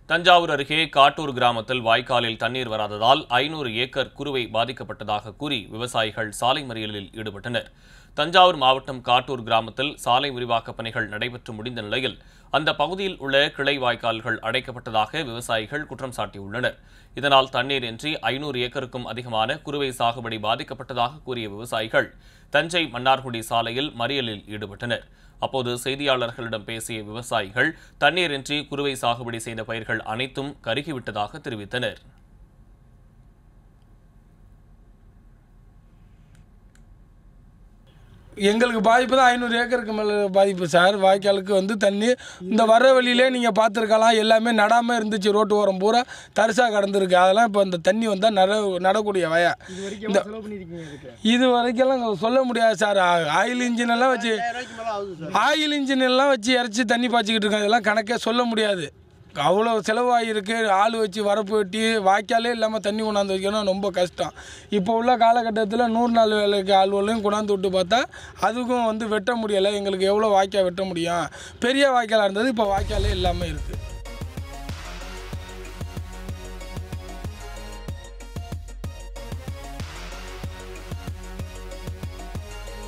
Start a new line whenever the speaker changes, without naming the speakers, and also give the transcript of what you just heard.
தஞ்சாவூர் அருகே காட்டூர் கிராமத்தில் வாய்க்காலில் தண்ணீர் வராததால் ஐநூறு ஏக்கர் குறுவை பாதிக்கப்பட்டதாக கூறி விவசாயிகள் சாலை மறியலில் ஈடுபட்டனர் தஞ்சாவூர் மாவட்டம் காட்டூர் கிராமத்தில் சாலை விரிவாக்கப் பணிகள் நடைபெற்று முடிந்த நிலையில் அந்த பகுதியில் உள்ள கிளை வாய்க்கால்கள் அடைக்கப்பட்டதாக விவசாயிகள் குற்றம் சாட்டியுள்ளனர் இதனால் தண்ணீர் இன்றி ஐநூறு ஏக்கருக்கும் அதிகமான குறுவை சாகுபடி பாதிக்கப்பட்டதாக கூறிய விவசாயிகள் தஞ்சை மன்னார்குடி சாலையில் மறியலில் ஈடுபட்டனர் அப்போது செய்தியாளர்களிடம் பேசிய விவசாயிகள் தண்ணீரின்றி குறுவை சாகுபடி செய்த பயிர்கள் அனைத்தும் கருகிவிட்டதாக தெரிவித்தனர்
எங்களுக்கு பாதிப்பு தான் ஐநூறு ஏக்கருக்கு மேலே பாதிப்பு சார் வாய்க்காலுக்கு வந்து தண்ணி இந்த வர வழியிலே நீங்கள் பார்த்துருக்கலாம் எல்லாமே நடாமல் இருந்துச்சு ரோட்டு ஓரம் பூரா தரிசாக கடந்திருக்கு அதெல்லாம் இப்போ இந்த தண்ணி வந்தால் நட நடக்கூடிய வய இந்த இது வரைக்கெல்லாம் இங்க சொல்ல முடியாது சார் ஆ- ஆயில் இன்ஜின் எல்லாம் வச்சு ஆயில் இன்ஜின் எல்லாம் வச்சு இறச்சி தண்ணி பாய்ச்சிக்கிட்டு இருக்கோம் இதெல்லாம் கணக்கே சொல்ல முடியாது அவ்வளோ செலவாகிருக்கு ஆள் வச்சு வரப்பு வெட்டி வாய்க்காலே இல்லாமல் தண்ணி கொண்டாந்து வைக்கணும் ரொம்ப கஷ்டம் இப்போ உள்ள காலகட்டத்தில் நூறு நாள் வேலைக்கு ஆள்வலையும் கொண்டாந்து விட்டு பார்த்தா அதுக்கும் வந்து வெட்ட முடியலை எங்களுக்கு எவ்வளோ வாய்க்கால் வெட்ட முடியும் பெரிய வாய்க்காலாக இருந்தது இப்போ வாய்க்காலே இல்லாமல் இருக்குது